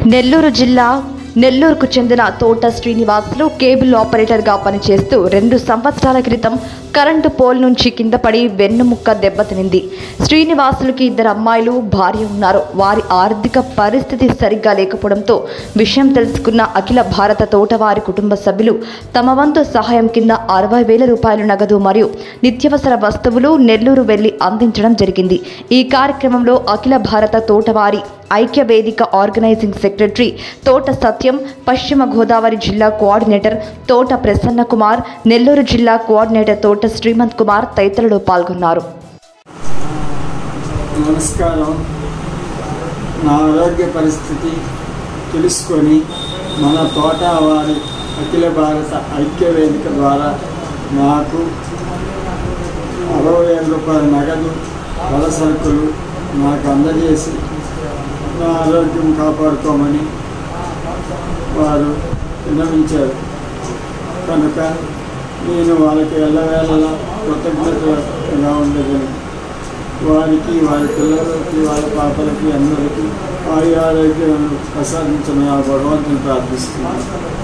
నెల్లూరు జిల్లా నెల్లూరుకు చెందిన తోట శ్రీనివాసులు కేబుల్ ఆపరేటర్గా పనిచేస్తూ రెండు సంవత్సరాల క్రితం కరెంటు పోల్ నుంచి కింద పడి వెన్నుముక్క దెబ్బతినింది శ్రీనివాసులకి ఇద్దరు అమ్మాయిలు భార్య ఉన్నారు వారి ఆర్థిక పరిస్థితి సరిగ్గా లేకపోవడంతో విషయం తెలుసుకున్న అఖిల భారత తోటవారి కుటుంబ సభ్యులు తమ వంతు సహాయం కింద అరవై వేల రూపాయల నగదు మరియు నిత్యవసర వస్తువులు నెల్లూరు వెళ్లి అందించడం జరిగింది ఈ కార్యక్రమంలో అఖిల భారత తోటవారి ఐక్య వేదిక ఆర్గనైజింగ్ సెక్రటరీ తోట సత్యం పశ్చిమ గోదావరి జిల్లా కోఆర్డినేటర్ తోట ప్రసన్న కుమార్ నెల్లూరు జిల్లా కోఆర్డినేటర్ తోట శ్రీమంత్ కుమార్ తదితరులు పాల్గొన్నారు నమస్కారం నా ఆరోగ్య పరిస్థితి తెలుసుకొని మన తోట వారి అఖిల భారత ఐక్య వేదిక ద్వారా నాకు అరవై వేల రూపాయల నగదు పల సరుకులు నాకు అందజేసి నా ఆరోగ్యం కాపాడుకోమని వారు విన్నవించారు కనుక నేను వాళ్ళకి ఎల్లవేళలా కృతజ్ఞతగా ఉండేదని వారికి వారి పిల్లలకి వాళ్ళ పాపలకి అందరికీ ఆయు ఆరోగ్యాలను ప్రసాదించమని ఆ భగవంతుని ప్రార్థిస్తున్నాను